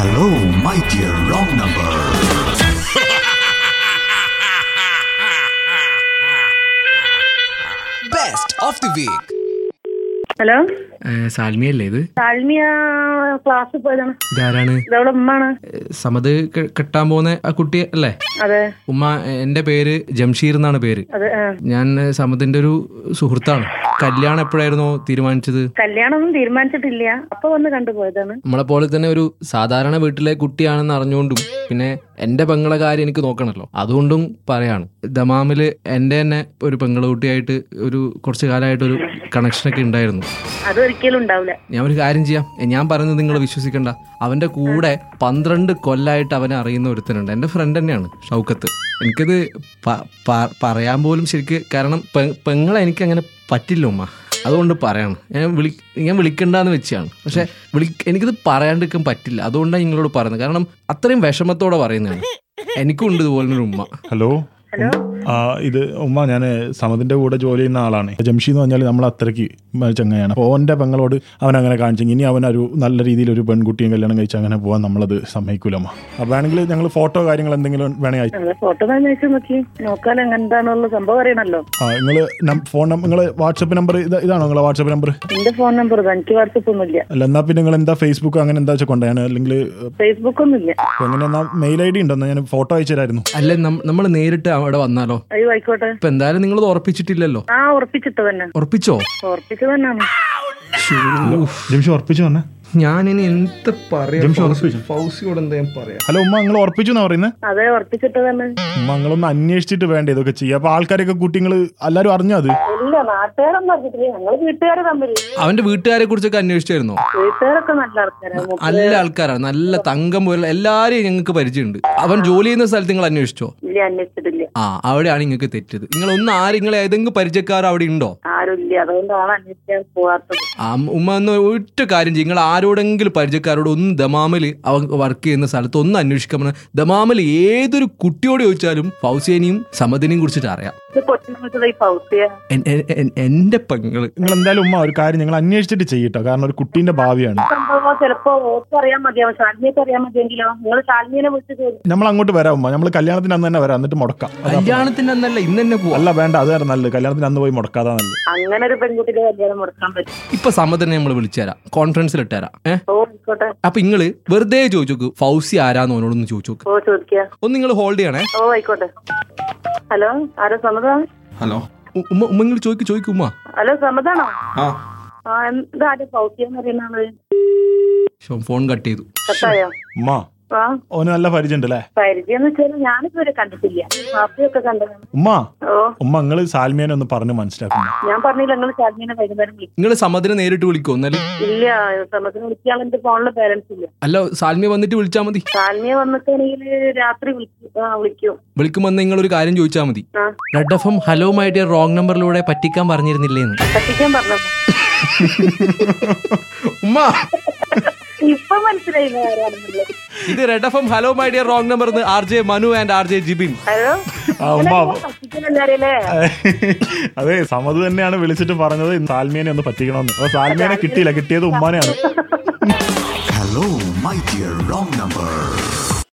Hello, my dear wrong number. Best of the week. Hello സാൽമിയല്ലേ ഇത് താഴ്മിയ ക്ലാസ്സിൽ പോയതാണ് ഇതാരാണ് ഇതവിടെ ഉമ്മാണ് ഏ, സമത് കെ- കെട്ടാൻ പോകുന്ന ആ കുട്ടി അല്ലേ അതെ ഉമ്മ എന്റെ പേര് ജംഷീർ എന്നാണ് പേര് അതെ ആ. ഞാൻ ഏ, സമതിന്റെ ഒരു സുഹൃത്താണ് കല്യാണം എപ്പോഴായിരുന്നോ തീരുമാനിച്ചത് കല്യാണമൊന്നും തീരുമാനിച്ചിട്ടില്ല അപ്പൊ വന്ന് കണ്ടുപോയതാണ് നമ്മളെ പോലെ തന്നെ ഒരു സാധാരണ വീട്ടിലെ കുട്ടിയാണെന്ന് അറിഞ്ഞുകൊണ്ടും പിന്നെ എന്റെ പെങ്ങളെ കാര്യം എനിക്ക് നോക്കണല്ലോ അതുകൊണ്ടും പറയാണ് ദമാമില് എന്റെ തന്നെ ഒരു പെങ്ങളെ കുട്ടിയായിട്ട് ഒരു കുറച്ച് കാലമായിട്ട് ഒരു കണക്ഷനൊക്കെ ഉണ്ടായിരുന്നു അതൊരിക്കലും ഉണ്ടാവില്ല ഞാൻ ഒരു കാര്യം ചെയ്യാം എ, ഞാൻ പറയുന്നത് നിങ്ങൾ വിശ്വസിക്കണ്ട അവന്റെ കൂടെ പന്ത്രണ്ട് കൊല്ലായിട്ട് അവനെ അറിയുന്ന ഒരുത്തനുണ്ട് എൻ്റെ ഫ്രണ്ട് തന്നെയാണ് ഷൗക്കത്ത് എനിക്കത് പ- പ- പറയാൻ പോലും ശരിക്ക് കാരണം പെ- പെങ്ങളെ എനിക്ക് അങ്ങനെ പറ്റില്ല ഉമ്മ അതുകൊണ്ട് പറയാണ് ഞാൻ വിളി ഞാൻ വിളിക്കണ്ടെന്ന് വെച്ചാണ് പക്ഷെ വിളി എനിക്കിത് പറയാണ്ടിരിക്കാൻ പറ്റില്ല അതുകൊണ്ടാണ് നിങ്ങളോട് പറയുന്നത് കാരണം അത്രയും വിഷമത്തോടെ പറയുന്നതാണ് എനിക്കും ഉണ്ട് ഇതുപോലൊരു ഉമ്മ ഹലോ ഹലോ ആ ഇത് ഉമ്മ ഞാൻ സമതിന്റെ കൂടെ ജോലി ചെയ്യുന്ന ആളാണ് ജംഷി എന്ന് പറഞ്ഞാൽ നമ്മൾ അത്രയ്ക്ക് ചങ്ങയാണ് അപ്പോൾ ഓൻ്റെ പെങ്ങളോട് അവൻ അങ്ങനെ കാണിച്ചെങ്കിൽ ഇനി അവനൊരു നല്ല രീതിയിൽ ഒരു പെൺകുട്ടിയും കല്യാണം കഴിച്ച് അങ്ങനെ പോകാൻ നമ്മളത് സമ്മതിക്കൂല അമ്മ അപ്പോൾ വേണമെങ്കിൽ ഞങ്ങൾ ഫോട്ടോ കാര്യങ്ങൾ എന്തെങ്കിലും വേണമെങ്കിൽ അയച്ചു അതെ ഫോട്ടോ തന്നെ അയച്ചു നോക്കി നോക്കാൻ എങ്ങനെന്താണുള്ള സംഭവം അറിയണല്ലോ ആ നിങ്ങൾ ഫോൺ നിങ്ങൾ വാട്സപ്പ് നമ്പർ ഇത് ഇതാണോ നിങ്ങളെ വാട്സപ്പ് നമ്പർ എന്റെ ഫോൺ നമ്പർ എനിക്ക് വാട്സപ്പ് ഒന്നുമില്ല അല്ല എന്നാൽ പിന്നെ നിങ്ങൾ എന്താ ഫേസ്ബുക്ക് അങ്ങനെ എന്താ വെച്ചാൽ കൊണ്ടുപോയാണ് അല്ലെങ്കിൽ ഫേസ്ബുക്ക് ഒന്നുമില്ല എങ്ങനെ എന്നാ മെയിൽ ഐ ഡി ഉണ്ടോ എന്നാ ഞാൻ ഫോട്ടോ അയച്ചു തരായിരുന്നു അല്ലെ നമ്മൾ നേരിട്ട് അവിടെ വന്നാലോ അയ്യോ ആയിക്കോട്ടെ ഇപ്പൊ എന്തായാലും നിങ്ങൾ ഉറപ്പിച്ചിട്ടില്ലല്ലോ ആ ഉറപ്പിച്ചിട്ട് തന്നെ ഉറപ്പിച്ചോ ഉറപ്പിച്ചു തന്നെയാണ് ജംഷി ഉറപ്പിച്ചു തന്നെ ഞാനിനി എന്ത് പറയാ ജംഷി ഉറപ്പിച്ചു. ഫൗസിയോട് എന്താ ഞാൻ പറയാ ഹലോ ഉമ്മ നിങ്ങൾ ഉറപ്പിച്ചു എന്നാ പറയുന്നത് അതെ ഉറപ്പിച്ചിട്ട് തന്നെ മങ്ങളൊന്ന് അന്വേഷിച്ചിട്ട് വേണ്ട ഇതൊക്കെ ചെയ്യാം അപ്പൊ ആൾക്കാരൊക്കെ കുട്ടികൾ എല്ലാരും അറിഞ്ഞോ അത് ഇല്ല നാട്ടുകാരൊന്നും അറിഞ്ഞിട്ടില്ല ഞങ്ങള് വീട്ടുകാരെ തമ്മിൽ അവന്റെ വീട്ടുകാരെ കുറിച്ചൊക്കെ അന്വേഷിച്ചായിരുന്നോ വീട്ടുകാരൊക്കെ നല്ല ആൾക്കാരാണ് നല്ല ആൾക്കാരാണ് നല്ല തങ്കം പോലെ എല്ലാരെയും ഞങ്ങൾക്ക് പരിചയമുണ്ട് അവൻ ജോലി ചെയ്യുന്ന സ്ഥലത്ത് നിങ്ങൾ അന്വേഷിച്ചോ ഇല്ല അന്വേഷിച്ചിട്ടില്ല ആ അവിടെയാണ് നിങ്ങൾക്ക് തെറ്റത് നിങ്ങൾ ഒന്ന് ആര് നിങ്ങൾ ഏതെങ്കിലും പരിചയക്കാർ അവിടെ ഉണ്ടോ ആരും ഇല്ല അതുകൊണ്ടാണ് അന്വേഷിക്കാൻ പോവാത്തത് ആ ഉമ്മ ഒന്ന് ഒറ്റ കാര്യം ചെയ്യും നിങ്ങൾ ആരോടെങ്കിലും പരിചയക്കാരോട് ഒന്ന് ദമാമിൽ അവൻ വർക്ക് ചെയ്യുന്ന സ്ഥലത്ത് ഒന്ന് അന്വേഷിക്കാൻ പറഞ്ഞാൽ ദമാമിൽ ഏതൊരു കുട്ടിയോട് ചോദിച്ചാലും ഫൗസേനെയും സമദിനെയും കുറിച്ചിട്ട് അറിയാം ഇത് കൊച്ചിനെ വിളിച്ചത് ഈ പൗസിയ എൻ- എൻ- എൻ- എന്റെ പെങ്ങള് നിങ്ങൾ എന്തായാലും ഉമ്മ ഒരു കാര്യം നിങ്ങൾ അന്വേഷിച്ചിട്ട് ചെയ്യട്ടോ കാരണം ഒരു കുട്ടീന്റെ ഭാവിയാണ് സംഭവം ചിലപ്പോ ഓർക്ക് അറിയാൻ മതിയാവും ശാലിനിയൊക്കെ അറിയാൻ മതിയെങ്കിലോ നിങ്ങൾ ശാലിനിയെ വിളിച്ച് ചോദിച്ചു നമ്മൾ അങ്ങോട്ട് വരാം ഉമ്മ നമ്മൾ കല്യാണത്തിന് അന്ന് തന്നെ വരാം എന്നിട്ട് മുടക്കാം അതാ- കല്യാണത്തിന്റെ അന്നല്ല ഇന്ന് തന്നെ പോവാ അല്ല വേണ്ട അത് വേറെ നല്ലത് കല്യാണത്തിന് അന്ന് പോയി മുടക്കാതാ നല്ലത് അങ്ങനെ ഒരു പെൺകുട്ടിയുടെ കല്യാണം മുടക്കാൻ പറ്റും ഇപ്പൊ സമദിനെ നമ്മൾ വിളിച്ചുതരാം കോൺഫറൻസിൽ ഇട്ടുതരാം ഏഹ് ഓ ആയിക്കോട്ടെ അപ്പൊ നിങ്ങള് വെറുതെ ചോദിച്ചു നോക്ക് ഫൗസി ആരാന്ന് ഓനോടൊന്ന് ചോദിച്ചു നോക്ക് ഓ ചോദിക്കുക ഒന്ന് നിങ്ങൾ ഹോൾഡ് ചെയ്യണേ ഓ ആയിക്കോട്ടെ ഹലോ ആരോ സമ്മതാ ഹലോ ഉ- ഉമ്മ ഉമ്മ നിങ്ങൾ ചോദിക്കും ചോദിക്കും ഉമ്മ ഹലോ സമ്മതാണോ ആ ആ എന്താ ആരും പൗസിയെന്ന് അറിയുന്ന ആള് ശോ, ഫോൺ കട്ട് ചെയ്തു കത്തായോ ഉമ്മ ആ ഓന് നല്ല പരിചയം ഉണ്ട് അല്ലേ പരിചയം എന്ന് വെച്ചാൽ ഞാനിതുവരെ കണ്ടിട്ടില്ല മാപ്പിയൊക്കെ കണ്ടതാണ് ഉമ്മ ഓ ഉമ്മ നിങ്ങള് സാൽമിയനെ ഒന്ന് പറഞ്ഞ് മനസ്സിലാക്കുന്നു ഞാൻ പറഞ്ഞില്ല നിങ്ങൾ ശാലിനിനെ വൈകുന്നേരം വിളിക്കും നിങ്ങൾ സമദിനെ നേരിട്ട് വിളിക്കോ എന്നാലും ഇല്ല സമ്മതത്തിന് വിളിക്കാൻ എന്റെ ഫോണിൽ ബാലൻസ് ഇല്ല അല്ല സാൽമിയ വന്നിട്ട് വിളിച്ചാൽ മതി ശാലിനിയെ വന്നിട്ടാണെങ്കിൽ രാത്രി വിളിക്കും ആ വിളിക്കും വിളിക്കുമ്പോൾ നിങ്ങൾ ഒരു കാര്യം ചോദിച്ചാൽ മതി ആ red F M hello my dear wrong നമ്പറിലൂടെ പറ്റിക്കാൻ പറഞ്ഞിരുന്നില്ലേന്ന് പറ്റിക്കാൻ പറഞ്ഞത് ഉമ്മ ഇപ്പൊ മനസ്സിലായില്ല ആരാണെന്നുള്ളത് ഇത് red F M hello my dear wrong number R J Manu and R J Jibin hello ആ ഉമ്മ പറ്റിക്കലല്ലേ അതെ സമത് തന്നെയാണ് വിളിച്ചിട്ട് പറഞ്ഞത് സാൽമിയനെ ഒന്ന് പറ്റിക്കണമെന്ന് അപ്പൊ സാൽമിയനെ കിട്ടിയില്ല കിട്ടിയത് ഉമ്മാനെയാണ് Hello, my dear wrong number.